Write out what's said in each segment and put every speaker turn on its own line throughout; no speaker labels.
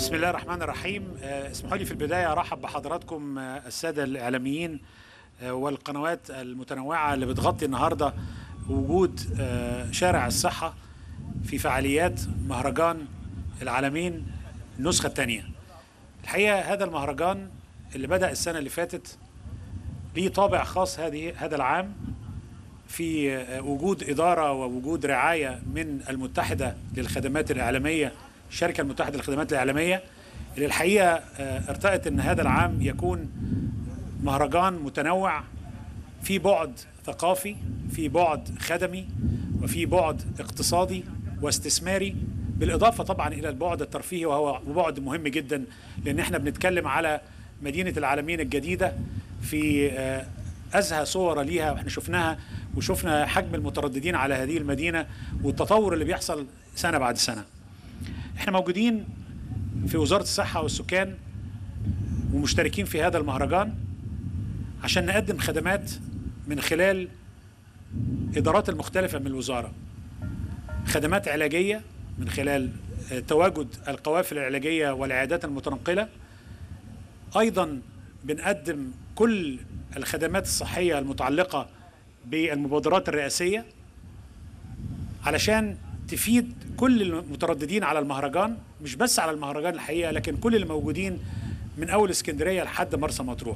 بسم الله الرحمن الرحيم آه، اسمحوا لي في البداية أرحب بحضراتكم آه، السادة الإعلاميين آه، والقنوات المتنوعة اللي بتغطي النهاردة وجود آه، شارع الصحة في فعاليات مهرجان العالمين النسخة الثانية الحقيقة هذا المهرجان اللي بدأ السنة اللي فاتت ليه طابع خاص هذه هذا العام في آه، وجود إدارة ووجود رعاية من المتحدة للخدمات الإعلامية الشركة المتحدة للخدمات الإعلامية اللي الحقيقة آه، ارتأت أن هذا العام يكون مهرجان متنوع في بعد ثقافي في بعد خدمي وفي بعد اقتصادي واستثماري بالإضافة طبعا إلى البعد الترفيهي وهو بعد مهم جدا لأن احنا بنتكلم على مدينة العالمين الجديدة في آه، أزهى صور ليها واحنا شفناها وشفنا حجم المترددين على هذه المدينة والتطور اللي بيحصل سنة بعد سنة احنا موجودين في وزارة الصحة والسكان ومشتركين في هذا المهرجان عشان نقدم خدمات من خلال إدارات المختلفة من الوزارة خدمات علاجية من خلال آه، تواجد القوافل العلاجية والعيادات المتنقلة أيضا بنقدم كل الخدمات الصحية المتعلقة بالمبادرات الرئاسية علشان تفيد كل المترددين على المهرجان مش بس على المهرجان الحقيقة لكن كل اللي موجودين من أول اسكندرية لحد مرسى مطروح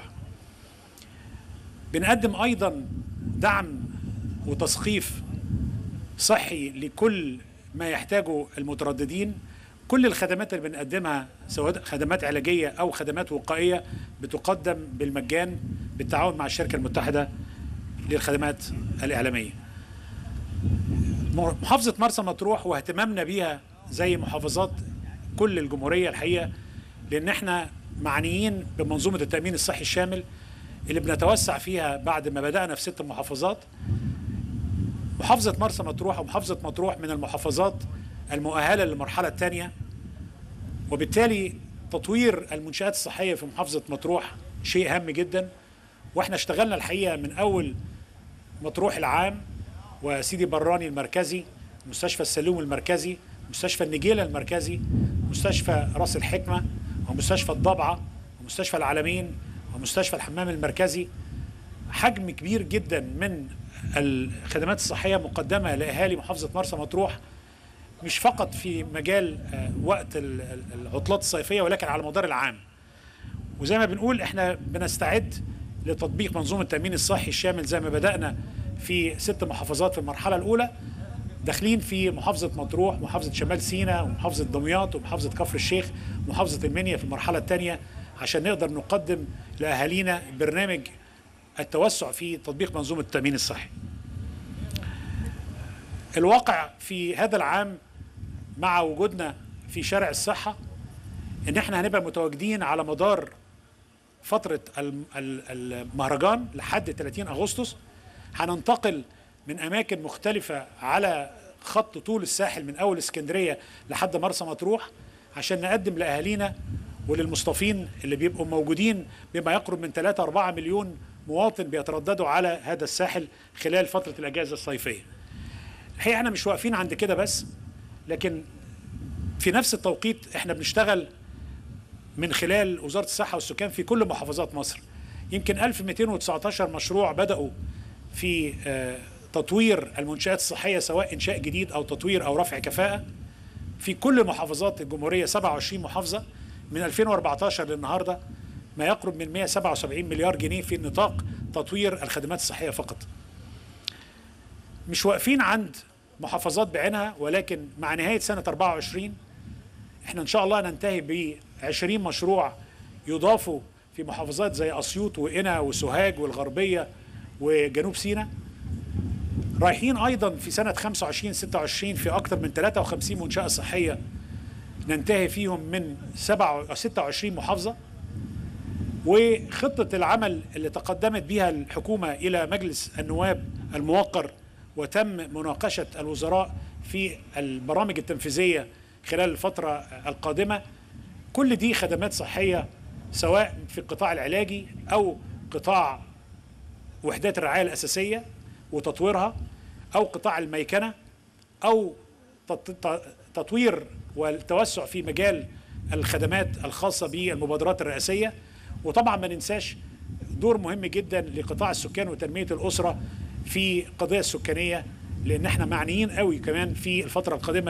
بنقدم أيضا دعم وتثقيف صحي لكل ما يحتاجه المترددين كل الخدمات اللي بنقدمها سواء خدمات علاجية أو خدمات وقائية بتقدم بالمجان بالتعاون مع الشركة المتحدة للخدمات الإعلامية محافظة مرسى مطروح واهتمامنا بيها زي محافظات كل الجمهورية الحقيقة لأن احنا معنيين بمنظومة التأمين الصحي الشامل اللي بنتوسع فيها بعد ما بدأنا في ست محافظات محافظة مرسى مطروح ومحافظة مطروح من المحافظات المؤهلة للمرحلة الثانية وبالتالي تطوير المنشآت الصحية في محافظة مطروح شيء هام جدا واحنا اشتغلنا الحقيقة من أول مطروح العام وسيدي براني المركزي مستشفى السلوم المركزي مستشفى النجيلة المركزي مستشفى راس الحكمة ومستشفى الضبعة ومستشفى العالمين ومستشفى الحمام المركزي حجم كبير جدا من الخدمات الصحية مقدمة لأهالي محافظة مرسى مطروح مش فقط في مجال آه، وقت ال- ال- العطلات الصيفية ولكن على مدار العام وزي ما بنقول احنا بنستعد لتطبيق منظومة التأمين الصحي الشامل زي ما بدأنا في ست محافظات في المرحلة الأولى داخلين في محافظة مطروح محافظة شمال سيناء ومحافظة دمياط ومحافظة كفر الشيخ ومحافظة المنيا في المرحلة الثانية عشان نقدر نقدم لأهالينا برنامج التوسع في تطبيق منظومة التأمين الصحي الواقع في هذا العام مع وجودنا في شارع الصحة ان احنا هنبقى متواجدين على مدار فترة الم- ال- المهرجان لحد 30 أغسطس هننتقل من أماكن مختلفة على خط طول الساحل من أول اسكندرية لحد مرسى مطروح عشان نقدم لأهالينا وللمصطفين اللي بيبقوا موجودين بما يقرب من 3 4 مليون مواطن بيترددوا على هذا الساحل خلال فترة الأجازة الصيفية الحقيقة احنا مش واقفين عند كده بس لكن في نفس التوقيت احنا بنشتغل من خلال وزارة الصحة والسكان في كل محافظات مصر يمكن 1219 مشروع بدأوا في آه، تطوير المنشآت الصحية سواء إنشاء جديد أو تطوير أو رفع كفاءة في كل محافظات الجمهورية 27 محافظة من 2014 للنهاردة ما يقرب من 177 مليار جنيه في نطاق تطوير الخدمات الصحية فقط مش واقفين عند محافظات بعينها ولكن مع نهاية سنة 24 احنا ان شاء الله ننتهي ب 20 مشروع يضافوا في محافظات زي اسيوط وقنا وسوهاج والغربيه وجنوب سيناء رايحين ايضا في سنه 25 26 في اكثر من 53 منشاه صحيه ننتهي فيهم من 7 26 محافظه وخطه العمل اللي تقدمت بها الحكومه الى مجلس النواب الموقر وتم مناقشه الوزراء في البرامج التنفيذيه خلال الفتره القادمه كل دي خدمات صحيه سواء في القطاع العلاجي او قطاع وحدات الرعايه الاساسيه وتطويرها او قطاع الميكنه او تط- ت- تطوير والتوسع في مجال الخدمات الخاصه بالمبادرات الرئاسيه وطبعا ما ننساش دور مهم جدا لقطاع السكان وتنميه الاسره في القضيه السكانيه لان احنا معنيين قوي كمان في الفتره القادمه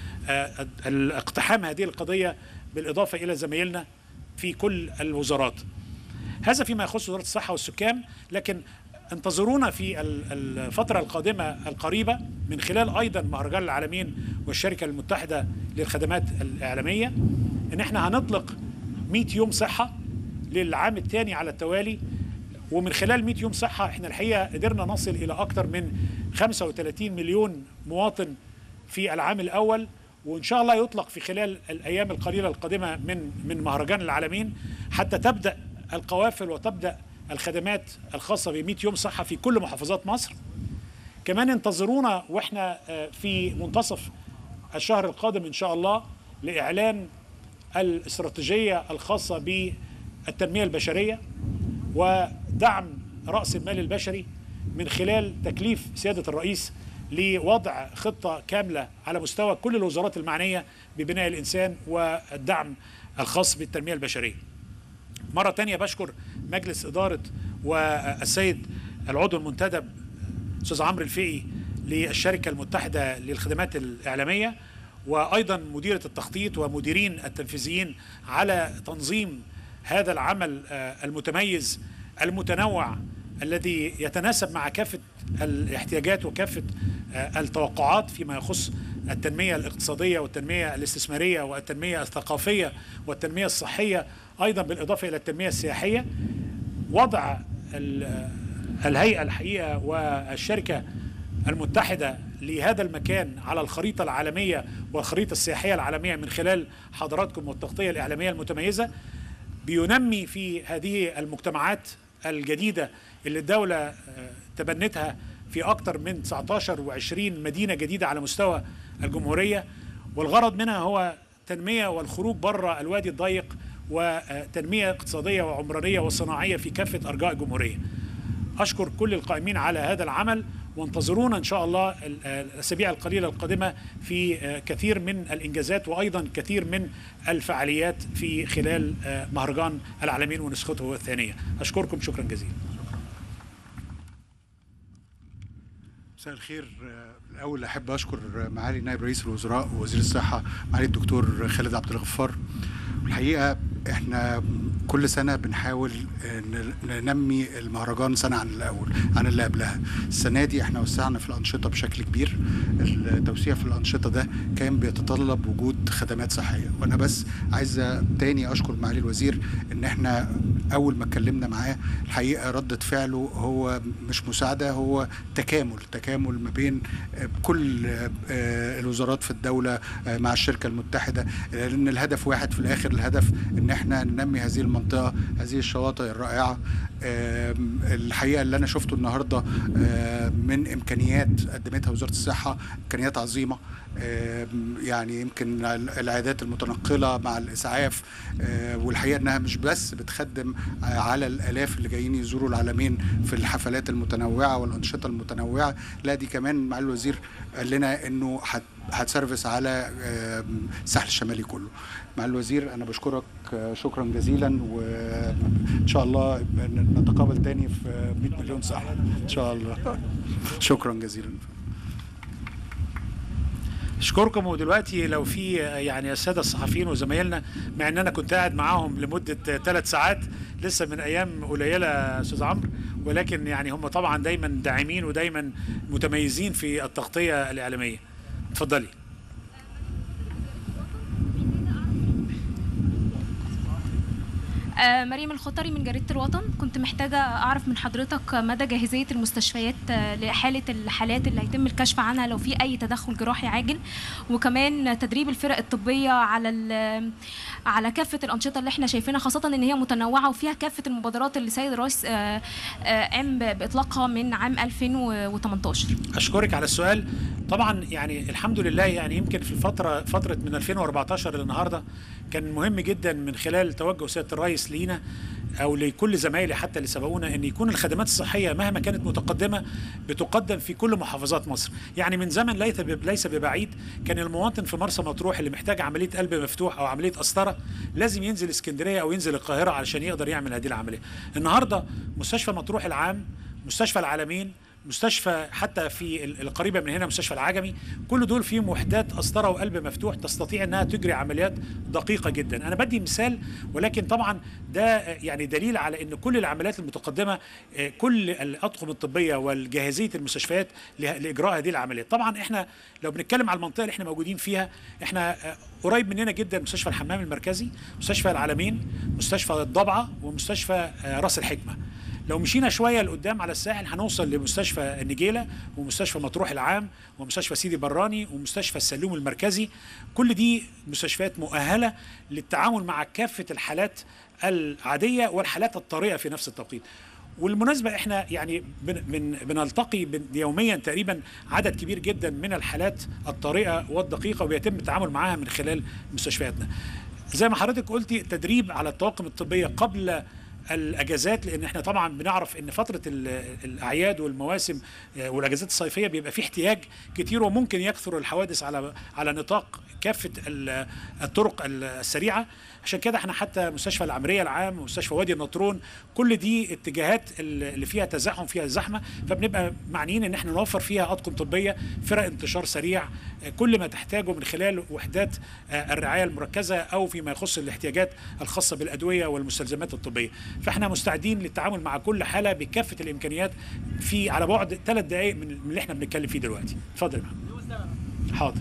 باقتحام هذه القضيه بالاضافه الى زمايلنا في كل الوزارات. هذا فيما يخص وزاره الصحه والسكان لكن انتظرونا في الفترة القادمة القريبة من خلال أيضا مهرجان العالمين والشركة المتحدة للخدمات الإعلامية إن احنا هنطلق 100 يوم صحة للعام الثاني على التوالي ومن خلال 100 يوم صحة احنا الحقيقة قدرنا نصل إلى أكثر من 35 مليون مواطن في العام الأول وإن شاء الله يطلق في خلال الأيام القليلة القادمة من من مهرجان العالمين حتى تبدأ القوافل وتبدأ الخدمات الخاصة ب 100 يوم صحة في كل محافظات مصر كمان انتظرونا واحنا في منتصف الشهر القادم ان شاء الله لاعلان الاستراتيجيه الخاصه بالتنميه البشريه ودعم راس المال البشري من خلال تكليف سياده الرئيس لوضع خطه كامله على مستوى كل الوزارات المعنيه ببناء الانسان والدعم الخاص بالتنميه البشريه. مره ثانيه بشكر مجلس اداره والسيد العضو المنتدب استاذ عمرو الفقي للشركه المتحده للخدمات الاعلاميه وايضا مديره التخطيط ومديرين التنفيذيين على تنظيم هذا العمل المتميز المتنوع الذي يتناسب مع كافه الاحتياجات وكافه التوقعات فيما يخص التنميه الاقتصاديه والتنميه الاستثماريه والتنميه الثقافيه والتنميه الصحيه ايضا بالاضافه الى التنميه السياحيه وضع الهيئه الحقيقه والشركه المتحده لهذا المكان على الخريطه العالميه والخريطه السياحيه العالميه من خلال حضراتكم والتغطيه الاعلاميه المتميزه بينمي في هذه المجتمعات الجديده اللي الدوله تبنتها في اكثر من 19 و20 مدينه جديده على مستوى الجمهوريه والغرض منها هو تنميه والخروج بره الوادي الضيق وتنميه اقتصاديه وعمرانيه وصناعيه في كافه ارجاء الجمهوريه. اشكر كل القائمين على هذا العمل وانتظرونا ان شاء الله الاسابيع القليله القادمه في كثير من الانجازات وايضا كثير من الفعاليات في خلال مهرجان العالمين ونسخته الثانيه. اشكركم شكرا جزيلا.
مساء الخير الاول احب اشكر معالي نائب رئيس الوزراء ووزير الصحه معالي الدكتور خالد عبد الغفار الحقيقه احنا كل سنه بنحاول ننمي المهرجان سنه عن الاول عن اللي قبلها السنه دي احنا وسعنا في الانشطه بشكل كبير التوسيع في الانشطه ده كان بيتطلب وجود خدمات صحيه وانا بس عايز تاني اشكر معالي الوزير ان احنا اول ما اتكلمنا معاه الحقيقه رده فعله هو مش مساعده هو تكامل تكامل ما بين كل الوزارات في الدوله مع الشركه المتحده لان الهدف واحد في الاخر الهدف ان احنا ننمي هذه المنطقه هذه الشواطئ الرائعه الحقيقه اللي انا شفته النهارده من امكانيات قدمتها وزاره الصحه امكانيات عظيمه يعني يمكن العيادات المتنقله مع الاسعاف والحقيقه انها مش بس بتخدم على الالاف اللي جايين يزوروا العالمين في الحفلات المتنوعه والانشطه المتنوعه لا دي كمان مع الوزير قال لنا انه هتسرفس على الساحل الشمالي كله مع الوزير انا بشكرك شكرا جزيلا وان شاء الله نتقابل تاني في 100 مليون ساعه ان شاء الله شكرا جزيلا
اشكركم ودلوقتي لو في يعني الساده الصحفيين وزمايلنا مع ان انا كنت قاعد معاهم لمده ثلاث ساعات لسه من ايام قليله استاذ عمرو ولكن يعني هم طبعا دايما داعمين ودايما متميزين في التغطيه الاعلاميه اتفضلي
آه مريم الخطري من جريدة الوطن كنت محتاجة أعرف من حضرتك مدى جاهزية المستشفيات آه لحالة الحالات اللي هيتم الكشف عنها لو في أي تدخل جراحي عاجل وكمان تدريب الفرق الطبية على على كافة الأنشطة اللي احنا شايفينها خاصة إن هي متنوعة وفيها كافة المبادرات اللي سيد الرئيس آه قام بإطلاقها من عام 2018
أشكرك على السؤال طبعا يعني الحمد لله يعني يمكن في الفترة فترة من 2014 للنهارده كان مهم جدا من خلال توجه سياده الرئيس لينا او لكل زمايلي حتى اللي سبقونا ان يكون الخدمات الصحيه مهما كانت متقدمه بتقدم في كل محافظات مصر يعني من زمن ليس ليس ببعيد كان المواطن في مرسى مطروح اللي محتاج عمليه قلب مفتوح او عمليه قسطره لازم ينزل اسكندريه او ينزل القاهره علشان يقدر يعمل هذه العمليه النهارده مستشفى مطروح العام مستشفى العالمين مستشفى حتى في القريبه من هنا مستشفى العجمي كل دول فيهم وحدات قسطره وقلب مفتوح تستطيع انها تجري عمليات دقيقه جدا انا بدي مثال ولكن طبعا ده يعني دليل على ان كل العمليات المتقدمه كل الاطقم الطبيه والجاهزيه المستشفيات لاجراء هذه العمليات طبعا احنا لو بنتكلم على المنطقه اللي احنا موجودين فيها احنا قريب مننا جدا مستشفى الحمام المركزي مستشفى العالمين مستشفى الضبعه ومستشفى راس الحكمه لو مشينا شويه لقدام على الساحل هنوصل لمستشفى النجيله ومستشفى مطروح العام ومستشفى سيدي براني ومستشفى السلوم المركزي كل دي مستشفيات مؤهله للتعامل مع كافه الحالات العاديه والحالات الطارئه في نفس التوقيت والمناسبة احنا يعني بن بنلتقي يوميا تقريبا عدد كبير جدا من الحالات الطارئة والدقيقة وبيتم التعامل معها من خلال مستشفياتنا. زي ما حضرتك قلتي تدريب على الطواقم الطبية قبل الاجازات لان احنا طبعا بنعرف ان فتره الاعياد والمواسم والاجازات الصيفيه بيبقى في احتياج كتير وممكن يكثر الحوادث على على نطاق كافه الطرق السريعه عشان كده احنا حتى مستشفى العمريه العام ومستشفى وادي النطرون كل دي اتجاهات اللي فيها تزاحم فيها زحمه فبنبقى معنيين ان احنا نوفر فيها اطقم طبيه فرق انتشار سريع كل ما تحتاجه من خلال وحدات الرعايه المركزه او فيما يخص الاحتياجات الخاصه بالادويه والمستلزمات الطبيه فاحنا مستعدين للتعامل مع كل حاله بكافه الامكانيات في على بعد ثلاث دقائق من اللي احنا بنتكلم فيه دلوقتي اتفضل يا محمد حاضر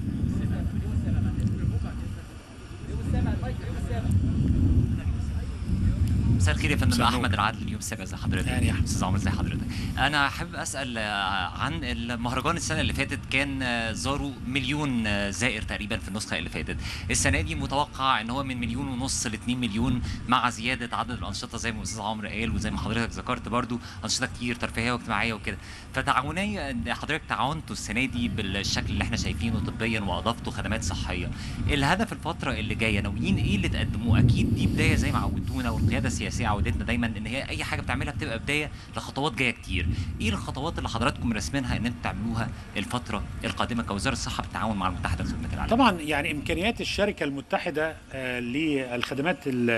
مساء الخير يا فندم احمد العدل اليوم السابع زي حضرتك
يعني يا
استاذ عمر زي حضرتك انا حابب اسال عن المهرجان السنه اللي فاتت كان زاروا مليون زائر تقريبا في النسخه اللي فاتت السنه دي متوقع ان هو من مليون ونص ل 2 مليون مع زياده عدد الانشطه زي ما الاستاذ عمرو قال وزي ما حضرتك ذكرت برضو انشطه كتير ترفيهيه واجتماعيه وكده فتعاوني حضرتك تعاونتوا السنه دي بالشكل اللي احنا شايفينه طبيا واضفتوا خدمات صحيه الهدف الفتره اللي جايه ناويين ايه اللي تقدموه اكيد دي بدايه زي ما عودتونا والقياده السياسيه السياسيه عودتنا دايما ان هي اي حاجه بتعملها بتبقى بدايه لخطوات جايه كتير ايه الخطوات اللي حضراتكم راسمينها ان انتوا تعملوها الفتره القادمه كوزاره الصحه بالتعاون مع المتحده لخدمه العالم
طبعا يعني امكانيات الشركه المتحده آه للخدمات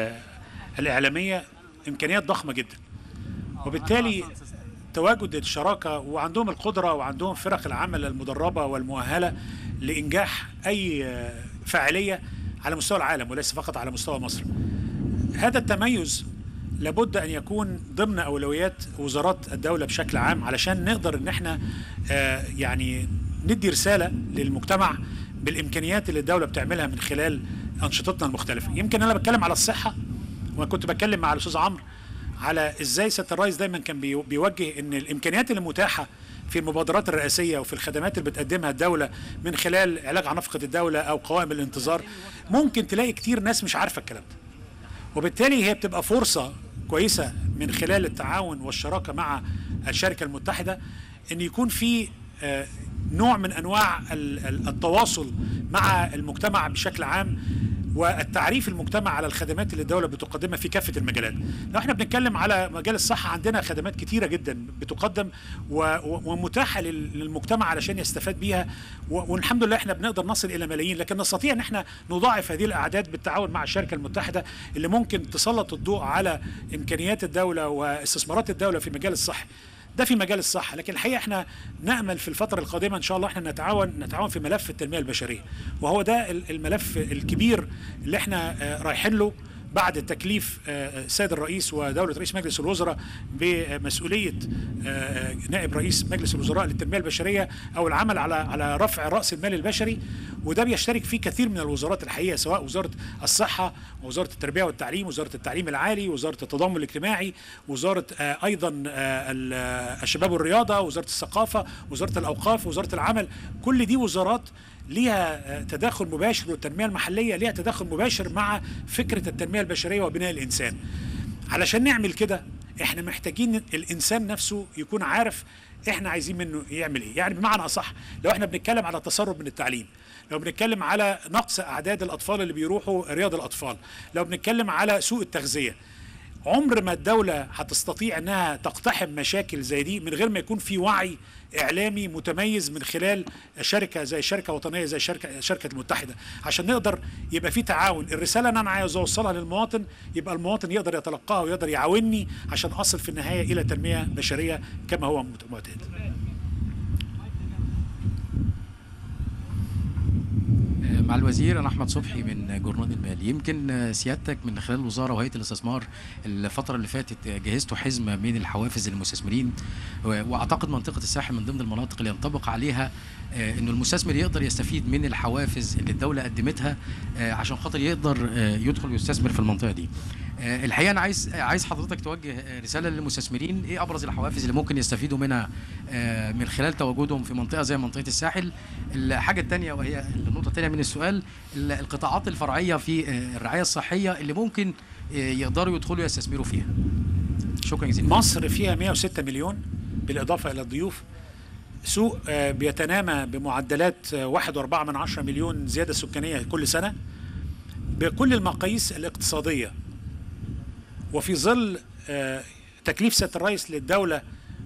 الاعلاميه امكانيات ضخمه جدا وبالتالي تواجد الشراكه وعندهم القدره وعندهم فرق العمل المدربه والمؤهله لانجاح اي فاعليه على مستوى العالم وليس فقط على مستوى مصر هذا التميز لابد ان يكون ضمن اولويات وزارات الدوله بشكل عام علشان نقدر ان احنا آه يعني ندي رساله للمجتمع بالامكانيات اللي الدوله بتعملها من خلال انشطتنا المختلفه يمكن انا بتكلم على الصحه وكنت بتكلم مع الاستاذ عمرو على ازاي سياده الرئيس دايما كان بيوجه ان الامكانيات اللي متاحه في المبادرات الرئاسيه وفي الخدمات اللي بتقدمها الدوله من خلال علاج عنفقه الدوله او قوائم الانتظار ممكن تلاقي كتير ناس مش عارفه الكلام ده وبالتالي هي بتبقى فرصة كويسة من خلال التعاون والشراكة مع الشركة المتحدة أن يكون في نوع من أنواع التواصل مع المجتمع بشكل عام والتعريف المجتمع على الخدمات اللي الدوله بتقدمها في كافه المجالات. لو احنا بنتكلم على مجال الصحه عندنا خدمات كتيره جدا بتقدم ومتاحه للمجتمع علشان يستفاد بيها والحمد لله احنا بنقدر نصل الى ملايين لكن نستطيع ان احنا نضاعف هذه الاعداد بالتعاون مع الشركه المتحده اللي ممكن تسلط الضوء على امكانيات الدوله واستثمارات الدوله في المجال الصحي. ده في مجال الصحة لكن الحقيقة احنا نأمل في الفترة القادمة إن شاء الله احنا نتعاون نتعاون في ملف التنمية البشرية وهو ده الملف الكبير اللي احنا رايحين له بعد تكليف السيد الرئيس ودولة رئيس مجلس الوزراء بمسؤولية نائب رئيس مجلس الوزراء للتنمية البشرية أو العمل على على رفع رأس المال البشري وده بيشترك فيه كثير من الوزارات الحقيقة سواء وزارة الصحة وزارة التربية والتعليم وزارة التعليم العالي وزارة التضامن الاجتماعي وزارة أيضا الشباب والرياضة وزارة الثقافة وزارة الأوقاف وزارة العمل كل دي وزارات ليها تداخل مباشر والتنميه المحليه ليها تداخل مباشر مع فكره التنميه البشريه وبناء الانسان. علشان نعمل كده احنا محتاجين الانسان نفسه يكون عارف احنا عايزين منه يعمل ايه، يعني بمعنى اصح لو احنا بنتكلم على تسرب من التعليم، لو بنتكلم على نقص اعداد الاطفال اللي بيروحوا رياض الاطفال، لو بنتكلم على سوء التغذيه، عمر ما الدولة هتستطيع انها تقتحم مشاكل زي دي من غير ما يكون في وعي اعلامي متميز من خلال شركة زي شركة وطنية زي شركة شركة المتحدة عشان نقدر يبقى في تعاون الرسالة اللي انا عايز اوصلها للمواطن يبقى المواطن يقدر يتلقاها ويقدر يعاوني عشان اصل في النهاية الى تنمية بشرية كما هو معتاد
مع الوزير انا احمد صبحي من جورنال المال يمكن سيادتك من خلال الوزاره وهيئه الاستثمار الفتره اللي فاتت جهزتوا حزمه من الحوافز للمستثمرين واعتقد منطقه الساحل من ضمن المناطق اللي ينطبق عليها انه المستثمر يقدر يستفيد من الحوافز اللي الدوله قدمتها عشان خاطر يقدر يدخل ويستثمر في المنطقه دي الحقيقه انا عايز عايز حضرتك توجه رساله للمستثمرين ايه ابرز الحوافز اللي ممكن يستفيدوا منها من خلال تواجدهم في منطقه زي منطقه الساحل الحاجه الثانيه وهي النقطه الثانيه من السؤال القطاعات الفرعيه في الرعايه الصحيه اللي ممكن يقدروا يدخلوا يستثمروا فيها شكرا جزيلا
مصر فيها 106 مليون بالاضافه الى الضيوف سوق بيتنامى بمعدلات 1.4 من 10 مليون زياده سكانيه كل سنه بكل المقاييس الاقتصاديه وفي ظل تكليف سياده الرئيس للدوله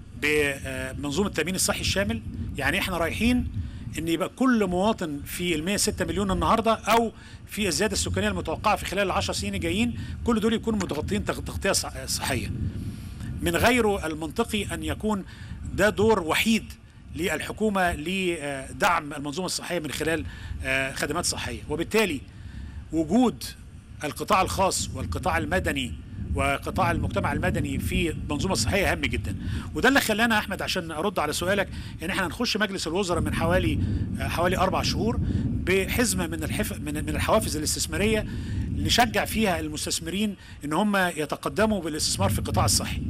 بمنظومه التامين الصحي الشامل يعني احنا رايحين ان يبقى كل مواطن في ال 106 مليون النهارده او في الزياده السكانيه المتوقعه في خلال العشر سنين الجايين كل دول يكونوا متغطين تغطيه صحيه. من غيره المنطقي ان يكون ده دور وحيد للحكومه لدعم المنظومه الصحيه من خلال خدمات صحيه وبالتالي وجود القطاع الخاص والقطاع المدني وقطاع المجتمع المدني في المنظومه الصحيه هام جدا وده اللي خلانا احمد عشان ارد على سؤالك ان احنا هنخش مجلس الوزراء من حوالي حوالي اربع شهور بحزمه من الحف من من الحوافز الاستثماريه نشجع فيها المستثمرين ان هم يتقدموا بالاستثمار في القطاع الصحي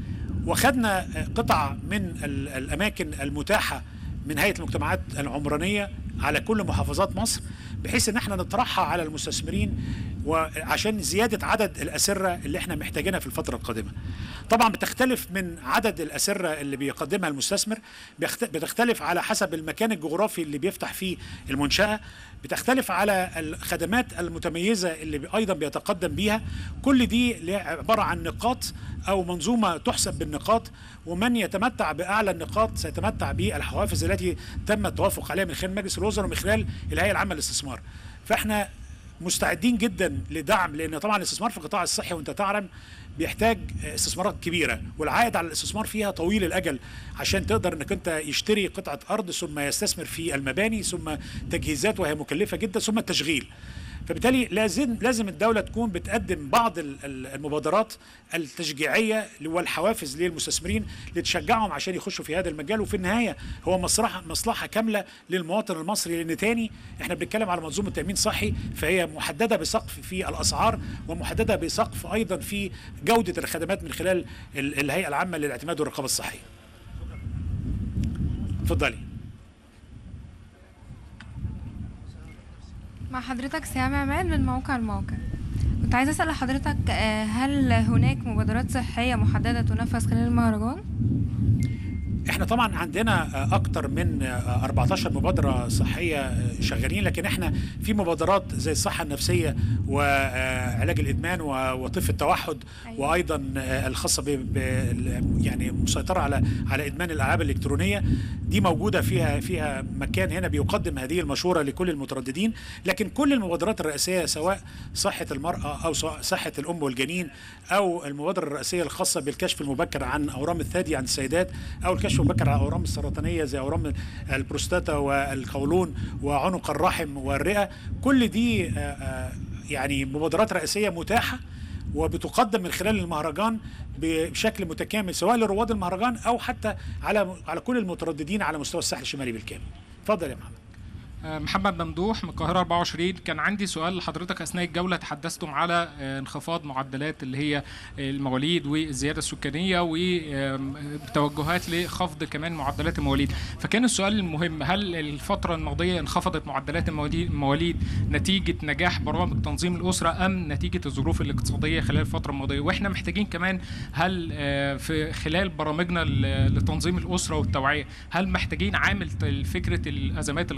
وخدنا قطع من الاماكن المتاحه من هيئه المجتمعات العمرانيه على كل محافظات مصر بحيث ان احنا نطرحها على المستثمرين وعشان زياده عدد الاسره اللي احنا محتاجينها في الفتره القادمه. طبعا بتختلف من عدد الاسره اللي بيقدمها المستثمر بتختلف على حسب المكان الجغرافي اللي بيفتح فيه المنشاه بتختلف على الخدمات المتميزه اللي ايضا بيتقدم بيها كل دي عباره عن نقاط او منظومه تحسب بالنقاط ومن يتمتع باعلى النقاط سيتمتع بالحوافز التي تم التوافق عليها من خلال مجلس الوزراء ومن خلال الهيئه العامه للاستثمار. فاحنا مستعدين جدا لدعم لان طبعا الاستثمار في القطاع الصحي وانت تعلم بيحتاج استثمارات كبيره والعائد على الاستثمار فيها طويل الاجل عشان تقدر انك انت يشتري قطعه ارض ثم يستثمر في المباني ثم تجهيزات وهي مكلفه جدا ثم التشغيل فبالتالي لازم لازم الدوله تكون بتقدم بعض المبادرات التشجيعيه والحوافز للمستثمرين لتشجعهم عشان يخشوا في هذا المجال وفي النهايه هو مصلحه مصلحه كامله للمواطن المصري لان تاني احنا بنتكلم على منظومه تامين صحي فهي محدده بسقف في الاسعار ومحدده بسقف ايضا في جوده الخدمات من خلال الهيئه العامه للاعتماد والرقابه الصحيه. اتفضلي.
مع حضرتك سامع عماد من موقع الموقع كنت عايزة أسأل حضرتك هل هناك مبادرات صحية محددة تنفذ خلال المهرجان؟
احنا طبعا عندنا اكتر من 14 مبادره صحيه شغالين لكن احنا في مبادرات زي الصحه النفسيه وعلاج الادمان وطيف التوحد أيوة. وايضا الخاصه ب يعني مسيطره على على ادمان الالعاب الالكترونيه دي موجوده فيها فيها مكان هنا بيقدم هذه المشوره لكل المترددين لكن كل المبادرات الرئيسيه سواء صحه المراه او صحه الام والجنين او المبادره الرئيسيه الخاصه بالكشف المبكر عن اورام الثدي عند السيدات او الكشف المبكر على الاورام السرطانيه زي اورام البروستاتا والقولون وعنق الرحم والرئه كل دي يعني مبادرات رئيسيه متاحه وبتقدم من خلال المهرجان بشكل متكامل سواء لرواد المهرجان او حتى على على كل المترددين على مستوى الساحل الشمالي بالكامل. اتفضل يا محمد.
محمد ممدوح من القاهرة 24 كان عندي سؤال لحضرتك أثناء الجولة تحدثتم على انخفاض معدلات اللي هي المواليد والزيادة السكانية وتوجهات لخفض كمان معدلات المواليد فكان السؤال المهم هل الفترة الماضية انخفضت معدلات المواليد نتيجة نجاح برامج تنظيم الأسرة أم نتيجة الظروف الاقتصادية خلال الفترة الماضية وإحنا محتاجين كمان هل في خلال برامجنا لتنظيم الأسرة والتوعية هل محتاجين عامل فكرة الأزمات الاقتصادية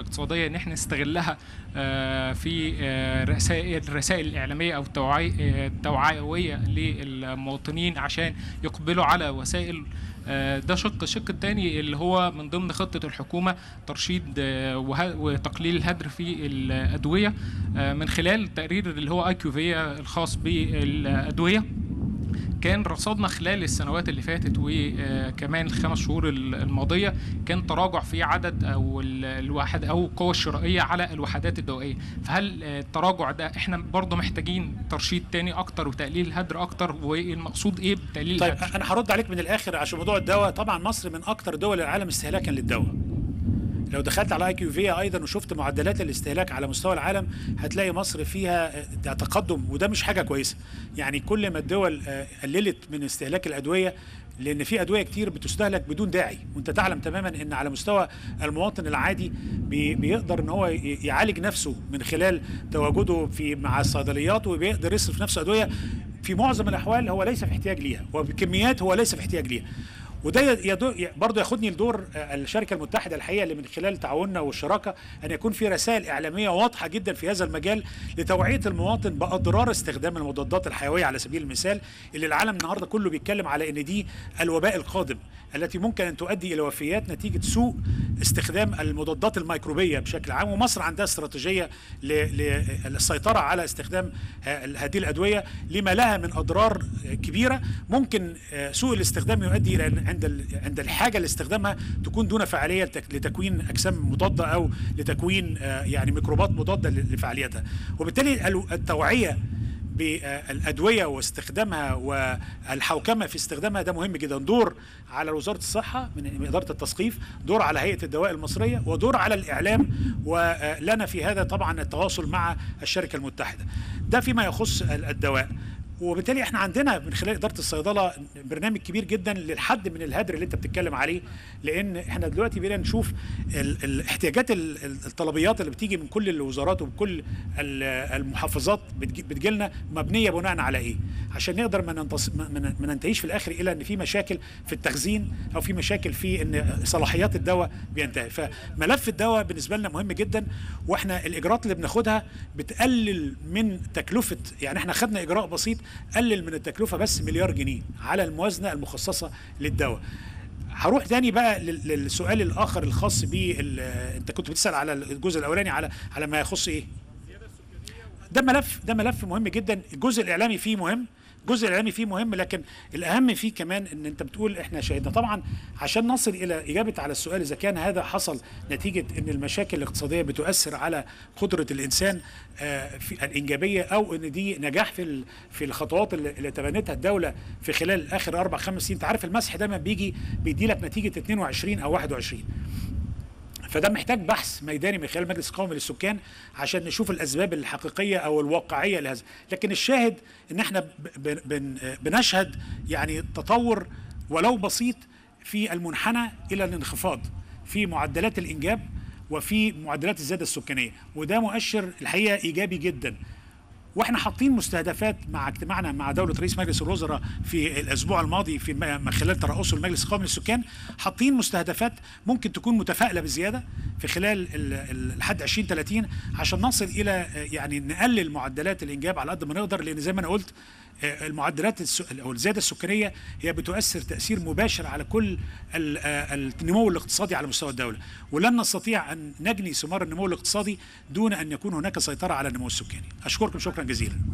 ان احنا نستغلها آه، في آه، رسائل الرسائل الاعلاميه او التوعي- آه، التوعويه للمواطنين عشان يقبلوا على وسائل آه، ده شق الشق الثاني اللي هو من ضمن خطه الحكومه ترشيد آه، وه- وتقليل الهدر في الادويه آه، من خلال التقرير اللي هو اي كيو الخاص بالادويه كان رصدنا خلال السنوات اللي فاتت وكمان الخمس شهور الماضيه كان تراجع في عدد او ال- الواحد او القوه الشرائيه على الوحدات الدوائيه فهل آه، التراجع ده احنا برضه محتاجين ترشيد تاني اكتر وتقليل الهدر اكتر والمقصود ايه بتقليل
طيب
الهدر
انا هرد عليك من الاخر عشان موضوع الدواء طبعا مصر من اكتر دول العالم استهلاكا للدواء لو دخلت على اي كيو في ايضا وشفت معدلات الاستهلاك على مستوى العالم هتلاقي مصر فيها آه، تقدم وده مش حاجه كويسه يعني كل ما الدول آه، قللت من استهلاك الادويه لان في ادويه كتير بتستهلك بدون داعي وانت تعلم تماما ان على مستوى المواطن العادي بي- بيقدر ان هو ي- يعالج نفسه من خلال تواجده في مع الصيدليات وبيقدر يصرف نفسه ادويه في معظم الاحوال هو ليس في احتياج ليها وبكميات هو ليس في احتياج ليها وده يدو برضه ياخدني لدور آه، الشركه المتحده الحقيقه اللي من خلال تعاوننا والشراكه ان يكون في رسائل اعلاميه واضحه جدا في هذا المجال لتوعيه المواطن باضرار استخدام المضادات الحيويه على سبيل المثال اللي العالم النهارده كله بيتكلم على ان دي الوباء القادم التي ممكن ان تؤدي الى وفيات نتيجه سوء استخدام المضادات الميكروبيه بشكل عام ومصر عندها استراتيجيه ل- للسيطره على استخدام ه- هذه الادويه لما لها من اضرار كبيره ممكن آه، سوء الاستخدام يؤدي الى أن عند ال- عند الحاجه لاستخدامها تكون دون فعاليه لتك- لتكوين اجسام مضاده او لتكوين آه، يعني ميكروبات مضاده ل- لفعاليتها وبالتالي ال- التوعيه بالادويه واستخدامها والحوكمه في استخدامها ده مهم جدا دور على وزاره الصحه من اداره التثقيف دور على هيئه الدواء المصريه ودور على الاعلام ولنا في هذا طبعا التواصل مع الشركه المتحده ده فيما يخص ال- الدواء وبالتالي احنا عندنا من خلال اداره الصيدله برنامج كبير جدا للحد من الهدر اللي انت بتتكلم عليه لان احنا دلوقتي بقينا نشوف ال- الاحتياجات ال- ال- الطلبيات اللي بتيجي من كل الوزارات وكل ال- المحافظات بتجي- بتجيلنا مبنيه بناء على ايه عشان نقدر ما ننتص... ما- ما ما ننتهيش في الاخر الى ان في مشاكل في التخزين او في مشاكل في ان صلاحيات الدواء بينتهي فملف الدواء بالنسبه لنا مهم جدا واحنا الاجراءات اللي بناخدها بتقلل من تكلفه يعني احنا خدنا اجراء بسيط قلل من التكلفه بس مليار جنيه على الموازنه المخصصه للدواء هروح تاني بقى لل- للسؤال الاخر الخاص بال انت كنت بتسال على الجزء الاولاني على على ما يخص ايه ده ملف ده ملف مهم جدا الجزء الاعلامي فيه مهم الجزء الاعلامي فيه مهم لكن الاهم فيه كمان ان انت بتقول احنا شاهدنا طبعا عشان نصل الى اجابه على السؤال اذا كان هذا حصل نتيجه ان المشاكل الاقتصاديه بتؤثر على قدره الانسان آه، في الانجابيه او ان دي نجاح في ال- في الخطوات اللي اللي تبنتها الدوله في خلال اخر اربع خمس سنين انت عارف المسح دايما بيجي بيدي لك نتيجه 22 او 21 فده محتاج بحث ميداني من خلال المجلس القومي للسكان عشان نشوف الاسباب الحقيقيه او الواقعيه لهذا لكن الشاهد ان احنا ب- ب- بن- بنشهد يعني تطور ولو بسيط في المنحنى الى الانخفاض في معدلات الانجاب وفي معدلات الزياده السكانيه وده مؤشر الحقيقه ايجابي جدا واحنا حاطين مستهدفات مع اجتماعنا مع دوله رئيس مجلس الوزراء في الاسبوع الماضي في م- من خلال ترأسه المجلس القومي للسكان حاطين مستهدفات ممكن تكون متفائله بزياده في خلال ال- ال- لحد 2030 عشان نصل الى آه، يعني نقلل معدلات الانجاب على قد ما نقدر لان زي ما انا قلت آه، المعدلات الس- او الزياده السكانيه هي بتؤثر تاثير مباشر على كل ال- آه، النمو الاقتصادي على مستوى الدوله ولن نستطيع ان نجني ثمار النمو الاقتصادي دون ان يكون هناك سيطره على النمو السكاني اشكركم شكرا جزيلا